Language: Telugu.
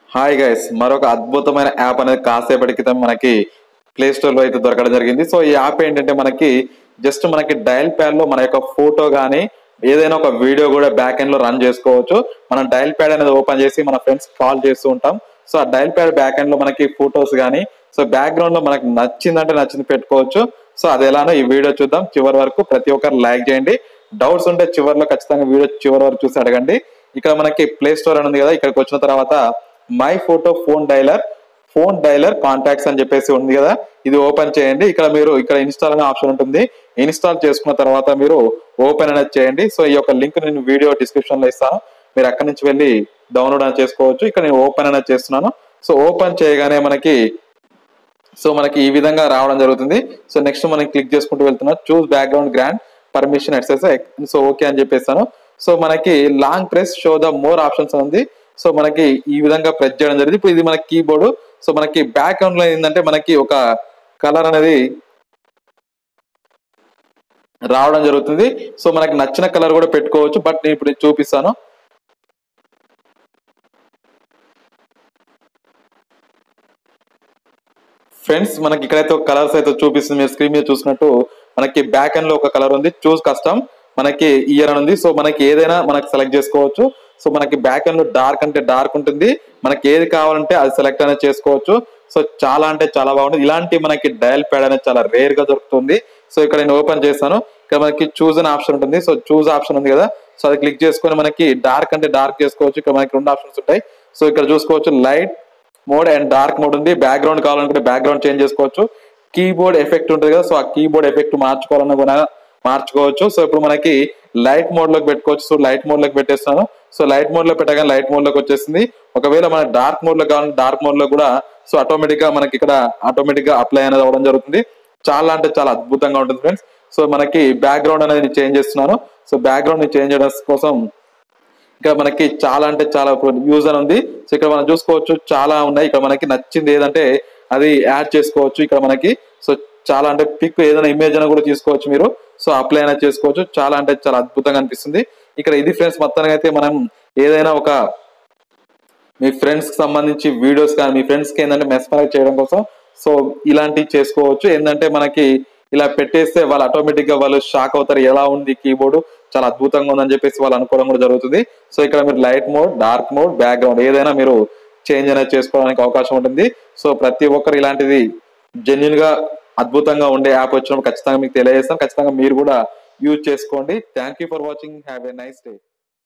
హాయ్ గైస్ మరొక అద్భుతమైన యాప్ అనేది కాసేపటి క్రితం మనకి ప్లే స్టోర్ లో అయితే దొరకడం జరిగింది సో ఈ యాప్ ఏంటంటే మనకి జస్ట్ మనకి డయల్ ప్యాడ్ లో మన యొక్క ఫోటో కానీ ఏదైనా ఒక వీడియో కూడా బ్యాక్ ఎండ్ లో రన్ చేసుకోవచ్చు మనం డయల్ ప్యాడ్ అనేది ఓపెన్ చేసి మన ఫ్రెండ్స్ కాల్ చేస్తూ ఉంటాం సో ఆ డయల్ ప్యాడ్ బ్యాక్ ఎండ్ లో మనకి ఫోటోస్ కానీ సో బ్యాక్గ్రౌండ్ లో మనకి నచ్చిందంటే నచ్చింది పెట్టుకోవచ్చు సో అది ఎలానో ఈ వీడియో చూద్దాం చివరి వరకు ప్రతి ఒక్కరు లైక్ చేయండి డౌట్స్ ఉంటే చివరిలో ఖచ్చితంగా వీడియో చివరి వరకు చూసి అడగండి ఇక్కడ మనకి ప్లే స్టోర్ అని ఉంది కదా ఇక్కడికి వచ్చిన తర్వాత my photo phone dialer phone dialer contacts అని చెప్పేసి ఉంది కదా ఇది ఓపెన్ చేయండి ఇక్కడ మీరు ఇక్కడ ఇన్స్టాల్ అనే ఆప్షన్ ఉంటుంది ఇన్స్టాల్ చేసుకున్న తర్వాత మీరు ఓపెన్ అనేది చేయండి సో ఈ యొక్క లింక్ నేను వీడియో డిస్క్రిప్షన్ లో ఇస్తాను మీరు అక్కడి నుంచి వెళ్ళి డౌన్లోడ్ అనేది చేసుకోవచ్చు ఇక్కడ నేను ఓపెన్ అనేది చేస్తున్నాను సో ఓపెన్ చేయగానే మనకి సో మనకి ఈ విధంగా రావడం జరుగుతుంది సో నెక్స్ట్ మనం క్లిక్ చేసుకుంటూ వెళ్తున్నాం choose background grand permission access so okay అని చెప్పేస్తాను సో మనకి long press show the more options ఉంది సో మనకి ఈ విధంగా ప్రెస్ చేయడం జరిగింది ఇప్పుడు ఇది మన కీబోర్డ్ సో మనకి బ్యాక్గ్రౌండ్ లో ఏంటంటే మనకి ఒక కలర్ అనేది రావడం జరుగుతుంది సో మనకి నచ్చిన కలర్ కూడా పెట్టుకోవచ్చు బట్ నేను ఇప్పుడు చూపిస్తాను ఫ్రెండ్స్ మనకి ఇక్కడైతే ఒక కలర్స్ అయితే చూపిస్తుంది మీరు స్క్రీన్ మీద చూసినట్టు మనకి బ్యాక్ ఎండ్ లో ఒక కలర్ ఉంది చూస్ కస్టమ్ మనకి ఇయర్ అని ఉంది సో మనకి ఏదైనా మనకి సెలెక్ట్ చేసుకోవచ్చు సో మనకి బ్యాక్ ఎండ్ లో డార్క్ అంటే డార్క్ ఉంటుంది మనకి ఏది కావాలంటే అది సెలెక్ట్ అనేది చేసుకోవచ్చు సో చాలా అంటే చాలా బాగుంటుంది ఇలాంటి మనకి డయల్ ప్యాడ్ అనేది చాలా రేర్ గా దొరుకుతుంది సో ఇక్కడ నేను ఓపెన్ చేస్తాను ఇక్కడ మనకి చూస్ అనే ఆప్షన్ ఉంటుంది సో చూస్ ఆప్షన్ ఉంది కదా సో అది క్లిక్ చేసుకొని మనకి డార్క్ అంటే డార్క్ చేసుకోవచ్చు ఇక్కడ మనకి రెండు ఆప్షన్స్ ఉంటాయి సో ఇక్కడ చూసుకోవచ్చు light mode and dark mode ఉంది బ్యాక్గ్రౌండ్ కావాలనుకుంటే బ్యాక్గ్రౌండ్ చేంజ్ చేసుకోవచ్చు కీబోర్డ్ ఎఫెక్ట్ ఉంటుంది కదా సో ఆ కీబోర్డ్ ఎఫెక్ట్ మార్చుకోవాలన్నా కూడా మార్చుకోవచ్చు సో ఇప్పుడు మనకి లైట్ మోడ్ లోకి పెట్టుకోవచ్చు సో లైట్ మోడ్ లోకి పెట్టేస్తాను సో లైట్ మోడ్ లో పెట్టగానే లైట్ మోడ్ లోకి వచ్చేసింది ఒకవేళ మన డార్క్ మోడ్ లో కావాలంటే డార్క్ మోడ్ లో కూడా సో ఆటోమేటిక్ గా మనకి ఇక్కడ ఆటోమేటిక్ గా అప్లై అనేది అవ్వడం జరుగుతుంది చాలా అంటే చాలా అద్భుతంగా ఉంటుంది ఫ్రెండ్స్ సో మనకి బ్యాక్గ్రౌండ్ అనేది చేంజ్ చేస్తున్నాను సో బ్యాక్గ్రౌండ్ ని చేంజ్ చేయడం కోసం ఇక్కడ మనకి చాలా అంటే చాలా యూజ్ అని ఉంది సో ఇక్కడ మనం చూసుకోవచ్చు చాలా ఉన్నాయి ఇక్కడ మనకి నచ్చింది ఏదంటే అది యాడ్ చేసుకోవచ్చు ఇక్కడ మనకి సో చాలా అంటే పిక్ ఏదైనా ఇమేజ్ అయినా కూడా తీసుకోవచ్చు మీరు సో అప్లై అయినా చేసుకోవచ్చు చాలా అంటే చాలా అద్భుతంగా అనిపిస్తుంది ఇక్కడ ఇది ఫ్రెండ్స్ మొత్తానికి అయితే మనం ఏదైనా ఒక మీ ఫ్రెండ్స్ కి సంబంధించి వీడియోస్ కానీ మీ ఫ్రెండ్స్ కి ఏంటంటే మెస్మరైజ్ చేయడం కోసం సో ఇలాంటివి చేసుకోవచ్చు ఏంటంటే మనకి ఇలా పెట్టేస్తే వాళ్ళు ఆటోమేటిక్ గా వాళ్ళు షాక్ అవుతారు ఎలా ఉంది కీబోర్డ్ చాలా అద్భుతంగా ఉందని చెప్పేసి వాళ్ళు అనుకోవడం కూడా జరుగుతుంది సో ఇక్కడ మీరు light mode dark mode background ఏదైనా మీరు చేంజ్ అనేది చేసుకోవడానికి అవకాశం ఉంటుంది సో ప్రతి ఒక్కరు ఇలాంటిది జెన్యున్ గా అద్భుతంగా ఉండే యాప్ వచ్చినప్పుడు ఖచ్చితంగా మీకు తెలియజేస్తాం ఖచ్చితంగా మీరు కూడా యూజ్ చేసుకోండి thank you for watching have a nice day